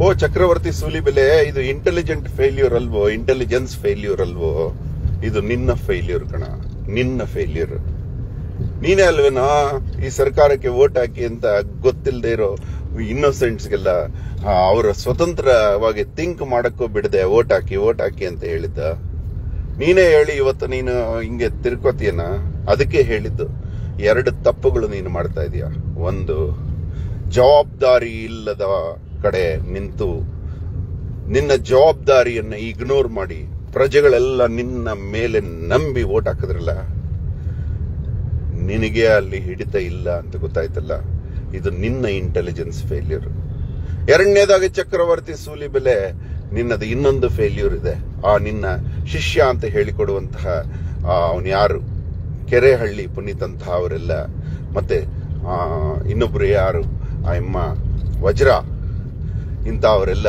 ಓ ಚಕ್ರವರ್ತಿ ಸೂಲಿಬೆಲೆ ಇದು intelligent failure ಅಲ್ವೋ intelligence failure ಅಲ್ವೋ ಇದು ನಿನ್ನ ಫೇಲ್ಯೂರ್ ಕಣ ನಿನ್ನ ಫೇಲ್ಯೂರ್ ನೀನೇ ಅಲ್ವೇನೋ ಈ ಸರ್ಕಾರಕ್ಕೆ ವೋಟ್ ಹಾಕಿ ಅಂತ ಗೊತ್ತಿಲ್ಲದೆ ಇರೋ ಇನ್ನೋಸೆಂಟ್ಸ್ಗೆಲ್ಲ ಅವರ ಸ್ವತಂತ್ರವಾಗಿ ಥಿಂಕ್ ಮಾಡಕ್ಕೂ ಬಿಡದೆ ವೋಟ್ ಹಾಕಿ ವೋಟ್ ಹಾಕಿ ಅಂತ ಹೇಳಿದ್ದ ನೀನೇ ಹೇಳಿ ಇವತ್ತು ನೀನು ಹಿಂಗೆ ತಿರ್ಕೋತೀಯನ ಅದಕ್ಕೆ ಹೇಳಿದ್ದು ಎರಡು ತಪ್ಪುಗಳು ನೀನು ಮಾಡ್ತಾ ಇದೀಯ ಒಂದು ಜವಾಬ್ದಾರಿ ಇಲ್ಲದ ಕಡೆ ನಿಂತು ನಿನ್ನ ಜವಾಬ್ದಾರಿಯನ್ನ ಇಗ್ನೋರ್ ಮಾಡಿ ಪ್ರಜೆಗಳೆಲ್ಲ ನಿನ್ನ ಮೇಲೆ ನಂಬಿ ಓಟ್ ಹಾಕಿದ್ರಲ್ಲ ನಿನಗೆ ಅಲ್ಲಿ ಹಿಡಿತ ಇಲ್ಲ ಅಂತ ಗೊತ್ತಾಯ್ತಲ್ಲ ಇದು ನಿನ್ನ ಇಂಟೆಲಿಜೆನ್ಸ್ ಫೇಲ್ಯೂರ್ ಎರಡನೇದಾಗಿ ಚಕ್ರವರ್ತಿ ಸೂಲಿಬೆಲೆ ನಿನ್ನದು ಇನ್ನೊಂದು ಫೇಲ್ಯೂರ್ ಇದೆ ಆ ನಿನ್ನ ಶಿಷ್ಯ ಅಂತ ಹೇಳಿಕೊಡುವಂತಹ ಅವನು ಯಾರು ಕೆರೆಹಳ್ಳಿ ಪುನೀತ್ ಅಂತ ಅವರೆಲ್ಲ ಮತ್ತೆ ಆ, ಇನ್ನೊಬ್ರು ಯಾರು ಆ ಅಮ್ಮ ವಜ್ರ ಇಂಥವರೆಲ್ಲ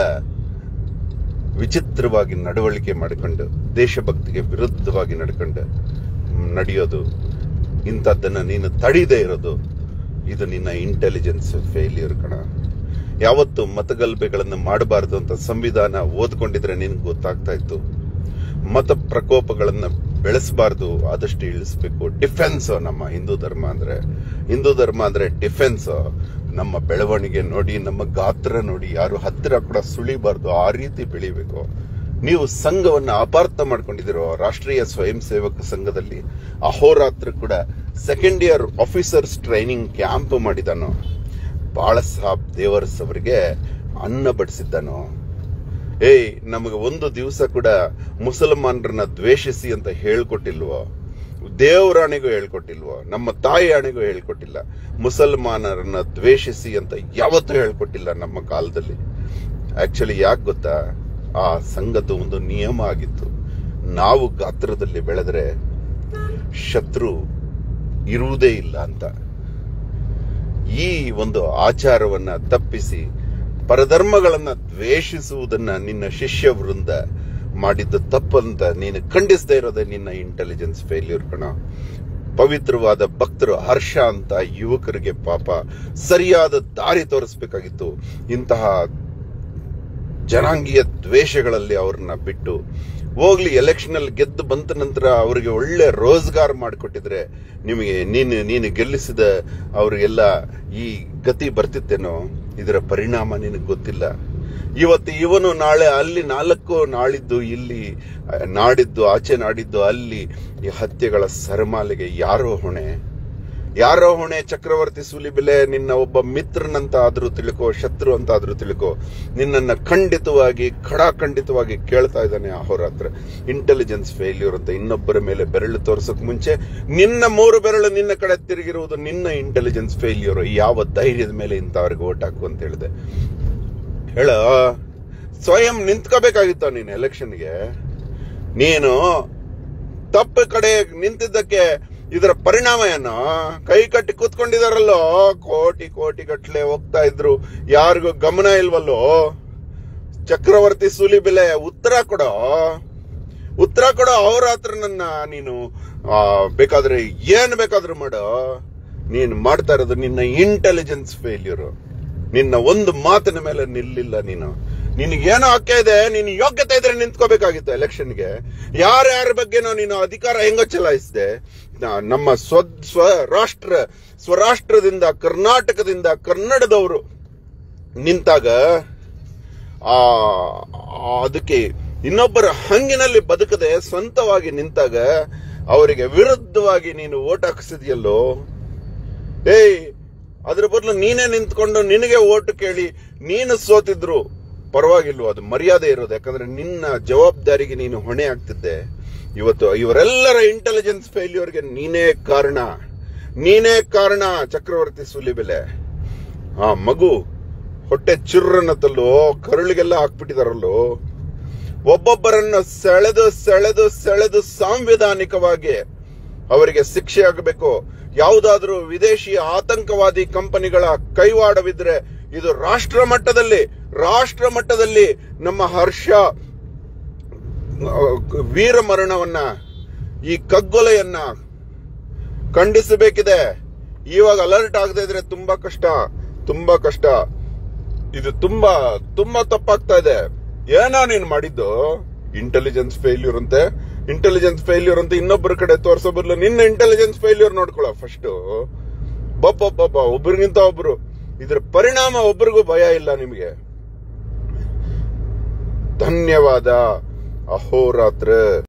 ವಿಚಿತ್ರವಾಗಿ ನಡವಳಿಕೆ ಮಾಡಿಕೊಂಡು ದೇಶಭಕ್ತಿಗೆ ವಿರುದ್ಧವಾಗಿ ನಡ್ಕೊಂಡು ಮ್, ನಡೆಯೋದು ಇಂಥದ್ದನ್ನ ನೀನು ತಡಿದೇ ಇರೋದು ಇದು ನಿನ್ನ ಇಂಟೆಲಿಜೆನ್ಸ್ ಫೇಲ್ಯೂರ್ ಕಣ ಯಾವತ್ತು ಮತಗಲ್ಬೆಗಳನ್ನು ಮಾಡಬಾರದು ಅಂತ ಸಂವಿಧಾನ ಓದ್ಕೊಂಡಿದ್ರೆ ನಿನ್ಗೆ ಗೊತ್ತಾಗ್ತಾ ಇತ್ತು ಮತ ಪ್ರಕೋಪಗಳನ್ನ ಬೆಳೆಸಬಾರ್ದು ಆದಷ್ಟು ಇಳಿಸ್ಬೇಕು ಡಿಫೆನ್ಸ್ ನಮ್ಮ ಹಿಂದೂ ಧರ್ಮ ಅಂದ್ರೆ ಹಿಂದೂ ಧರ್ಮ ಅಂದ್ರೆ ಡಿಫೆನ್ಸ್ ನಮ್ಮ ಬೆಳವಣಿಗೆ ನೋಡಿ ನಮ್ಮ ಗಾತ್ರ ನೋಡಿ ಯಾರು ಹತ್ತಿರ ಕೂಡ ಸುಳಿಬಾರ್ದು ಆ ರೀತಿ ಬೆಳಿಬೇಕು ನೀವು ಸಂಘವನ್ನ ಅಪಾರ್ಥ ಮಾಡ್ಕೊಂಡಿದ್ದೀರೋ ರಾಷ್ಟ್ರೀಯ ಸ್ವಯಂ ಸೇವಕ ಸಂಘದಲ್ಲಿ ಅಹೋರಾತ್ರ ಕೂಡ second year officers training camp ಮಾಡಿದಾನು ಬಾಳ ಸಾಬ್ ದೇವರಸ್ ಅವರಿಗೆ ಅನ್ನ ಬಡಿಸಿದ್ದಾನು ಏಯ್ ನಮಗೆ ಒಂದು ದಿವಸ ಕೂಡ ಮುಸಲ್ಮಾನರನ್ನ ದ್ವೇಷಿಸಿ ಅಂತ ಹೇಳ್ಕೊಟ್ಟಿಲ್ವೋ ದೇವರಾಣಿಗೂ ಹೇಳ್ಕೊಟ್ಟಿಲ್ವೋ ನಮ್ಮ ತಾಯಿ ಆಣೆಗೂ ಹೇಳ್ಕೊಟ್ಟಿಲ್ಲ ಮುಸಲ್ಮಾನರನ್ನ ದ್ವೇಷಿಸಿ ಅಂತ ಯಾವತ್ತೂ ಹೇಳ್ಕೊಟ್ಟಿಲ್ಲ ನಮ್ಮ ಕಾಲದಲ್ಲಿ ಆಕ್ಚುಲಿ ಯಾಕೆ ಗೊತ್ತಾ ಆ ಸಂಘದ್ದು ಒಂದು ನಿಯಮ ಆಗಿತ್ತು ನಾವು ಗಾತ್ರದಲ್ಲಿ ಬೆಳೆದ್ರೆ ಶತ್ರು ಇರುವುದೇ ಇಲ್ಲ ಅಂತ ಈ ಒಂದು ಆಚಾರವನ್ನ ತಪ್ಪಿಸಿ ಪರಧರ್ಮಗಳನ್ನ ದ್ವೇಷಿಸುವುದನ್ನ ನಿನ್ನ ಶಿಷ್ಯ ವೃಂದ ಮಾಡಿದ್ದು ತಪ್ಪಂತ ನೀನು ಖಂಡಿಸದೇ ಇರೋದೇ ನಿನ್ನ ಇಂಟೆಲಿಜೆನ್ಸ್ ಫೇಲ್ಯೂರ್ ಕಣ ಪವಿತ್ರವಾದ ಭಕ್ತರು ಹರ್ಷ ಅಂತ ಯುವಕರಿಗೆ ಪಾಪ ಸರಿಯಾದ ದಾರಿ ತೋರಿಸಬೇಕಾಗಿತ್ತು ಇಂತಹ ಜನಾಂಗೀಯ ದ್ವೇಷಗಳಲ್ಲಿ ಅವ್ರನ್ನ ಬಿಟ್ಟು ಹೋಗ್ಲಿ ಎಲೆಕ್ಷನ್ ಅಲ್ಲಿ ಗೆದ್ದು ಬಂತ ನಂತರ ಅವರಿಗೆ ಒಳ್ಳೆ ರೋಜ್ಗಾರ್ ಮಾಡಿಕೊಟ್ಟಿದ್ರೆ ನಿಮಗೆ ನೀನು ನೀನು ಗೆಲ್ಲಿಸಿದ ಅವರಿಗೆಲ್ಲ ಈ ಗತಿ ಬರ್ತಿತ್ತೇನೋ ಇದರ ಪರಿಣಾಮ ನಿನಗೆ ಗೊತ್ತಿಲ್ಲ ಇವತ್ತು ಇವನು ನಾಳೆ ಅಲ್ಲಿ ನಾಲ್ಕು ನಾಳಿದ್ದು ಇಲ್ಲಿ ಆ, ನಾಡಿದ್ದು ಆಚೆ ನಾಡಿದ್ದು ಅಲ್ಲಿ ಈ ಹತ್ಯೆಗಳ ಸರಮಾಲೆಗೆ ಯಾರೋ ಹೊಣೆ ಯಾರೋ ಹೊಣೆ ಚಕ್ರವರ್ತಿ ಸೂಲಿಬೆಲೆ ನಿನ್ನ ಒಬ್ಬ ಮಿತ್ರನಂತ ಆದ್ರೂ ತಿಳ್ಕೋ ಶತ್ರು ಅಂತ ಆದ್ರೂ ತಿಳ್ಕೋ ನಿನ್ನನ್ನ ಖಂಡಿತವಾಗಿ ಖಡಾಖಂಡಿತವಾಗಿ ಕೇಳ್ತಾ ಇದ್ದಾನೆ ಅಹೋರಾತ್ರ ಇಂಟೆಲಿಜೆನ್ಸ್ ಫೇಲ್ಯೂರ್ ಅಂತ ಇನ್ನೊಬ್ಬರ ಮೇಲೆ ಬೆರಳು ತೋರ್ಸಕ್ ಮುಂಚೆ ನಿನ್ನ ಮೂರು ಬೆರಳು ನಿನ್ನ ಕಡೆ ತಿರುಗಿರುವುದು ನಿನ್ನ ಇಂಟೆಲಿಜೆನ್ಸ್ ಫೇಲ್ಯೂರ್ ಯಾವ ಧೈರ್ಯದ ಮೇಲೆ ಇಂಥವ್ರಿಗೆ ಓಟ್ ಹಾಕು ಅಂತ ಹೇಳಿದೆ ಹೇಳ ಸ್ವಯಂ ನಿಂತ್ಕೋಬೇಕಾಗಿತ್ತ ನೀನು ಎಲೆಕ್ಷನ್ಗೆ ನೀನು ತಪ್ಪು ಕಡೆ ನಿಂತಿದ್ದಕ್ಕೆ ಇದರ ಪರಿಣಾಮ ಏನು ಕೈ ಕಟ್ಟಿ ಕೂತ್ಕೊಂಡಿದಾರಲ್ಲೋ ಕೋಟಿ ಕೋಟಿ ಗಟ್ಲೆ ಹೋಗ್ತಾ ಇದ್ರು ಯಾರಿಗೂ ಗಮನ ಇಲ್ವಲ್ಲೋ ಚಕ್ರವರ್ತಿ ಸೂಲಿಬೆಲೆ ಉತ್ತರ ಕೊಡೋ ಉತ್ತರ ಕೊಡೋ ಅವ್ರ ಹತ್ರ ನನ್ನ ನೀನು ಆ, ಬೇಕಾದ್ರೆ ಏನ್ ಬೇಕಾದ್ರೂ ಮಾಡೋ ನೀನು ಮಾಡ್ತಾ ಇರೋದು ನಿನ್ನ ಇಂಟೆಲಿಜೆನ್ಸ್ ಫೇಲ್ಯೂರ್ ನಿನ್ನ ಒಂದು ಮಾತಿನ ಮೇಲೆ ನಿಲ್ಲಿಲ್ಲ ನೀನು ನಿನಗೇನೋ ಹಕ್ಕೆ ಇದೆ ನೀನು ಯೋಗ್ಯತೆ ಇದ್ರೆ ನಿಂತ್ಕೋಬೇಕಾಗಿತ್ತು ಎಲೆಕ್ಷನ್ಗೆ ಯಾರ್ಯಾರ ಬಗ್ಗೆನೋ ನೀನು ಅಧಿಕಾರ ಹೆಂಗೋ ಚಲಾಯಿಸಿದೆ ನಮ್ಮ ಸ್ವ ಸ್ವ ರಾಷ್ಟ್ರ ಸ್ವರಾಷ್ಟ್ರದಿಂದ ಕರ್ನಾಟಕದಿಂದ ಕನ್ನಡದವರು ನಿಂತಾಗ ಆ ಆ ಅದಕ್ಕೆ ಇನ್ನೊಬ್ಬರ ಹಂಗಿನಲ್ಲಿ ಬದುಕದೆ ಸ್ವಂತವಾಗಿ ನಿಂತಾಗ ಅವರಿಗೆ ವಿರುದ್ಧವಾಗಿ ನೀನು ಓಟ್ ಹಾಕಿಸಿದ್ಯಲ್ಲೋ ಏಯ್ ಅದ್ರ ಬದಲು ನೀನೇ ನಿಂತ್ಕೊಂಡು ನಿನಗೆ ಓಟ್ ಕೇಳಿ ನೀನು ಸೋತಿದ್ರು ಪರವಾಗಿಲ್ವೋ ಅದು ಮರ್ಯಾದೆ ಇರೋದು ಯಾಕಂದ್ರೆ ನಿನ್ನ ಜವಾಬ್ದಾರಿಗೆ ನೀನು ಹೊಣೆ ಆಗ್ತಿದ್ದೆ ಇವತ್ತು ಇವರೆಲ್ಲರ ಇಂಟೆಲಿಜೆನ್ಸ್ ಫೇಲ್ಯೂರ್ಗೆ ನೀನೇ ಕಾರಣ ನೀನೇ ಕಾರಣ ಚಕ್ರವರ್ತಿ ಸೂಲಿಬೆಲೆ ಆ ಮಗು ಹೊಟ್ಟೆ ಚುರ್ರನ್ನತ್ತಲ್ಲೋ ಕರುಳಿಗೆಲ್ಲ ಹಾಕ್ಬಿಟ್ಟಿದಾರಲ್ಲೋ ಒಬ್ಬೊಬ್ಬರನ್ನ ಸೆಳೆದು ಸೆಳೆದು ಸೆಳೆದು ಸಾಂವಿಧಾನಿಕವಾಗಿ ಅವರಿಗೆ ಶಿಕ್ಷೆ ಆಗಬೇಕು ಯಾವುದಾದ್ರೂ ವಿದೇಶಿ ಆತಂಕವಾದಿ ಕಂಪನಿಗಳ ಕೈವಾಡವಿದ್ರೆ ಇದು ರಾಷ್ಟ್ರ ಮಟ್ಟದಲ್ಲಿ ರಾಷ್ಟ್ರ ಮಟ್ಟದಲ್ಲಿ ನಮ್ಮ ಹರ್ಷ ಆ, ವೀರ ಮರಣವನ್ನ ಈ ಕಗ್ಗೊಲೆಯನ್ನ ಖಂಡಿಸಬೇಕಿದೆ ಇವಾಗ ಅಲರ್ಟ್ ಆಗದೆ ಇದ್ರೆ ತುಂಬಾ ಕಷ್ಟ ತುಂಬಾ ಕಷ್ಟ ಇದು ತುಂಬಾ ತುಂಬಾ ತಪ್ಪಾಗ್ತಾ ಇದೆ ಏನೋ ನೀನ್ ಮಾಡಿದ್ದು ಇಂಟೆಲಿಜೆನ್ಸ್ ಫೇಲ್ಯೂರ್ ಅಂತೆ ಇಂಟೆಲಿಜೆನ್ಸ್ ಫೇಲ್ಯೂರ್ ಅಂತ ಇನ್ನೊಬ್ಬರ ಕಡೆ ತೋರ್ಸೋ ಬದಲು ನಿನ್ನ ಇಂಟೆಲಿಜೆನ್ಸ್ ಫೇಲ್ಯೂರ್ ನೋಡ್ಕೊಳ ಫಸ್ಟ್ ಬಬ್ಬಬ್ಬಬ್ಬ ಒಬ್ರಿಗಿಂತ ಒಬ್ರು ಇದ್ರ ಪರಿಣಾಮ ಒಬ್ರಿಗೂ ಭಯ ಇಲ್ಲ ನಿಮಗೆ ಧನ್ಯವಾದ ಅಹೋರಾತ್ರ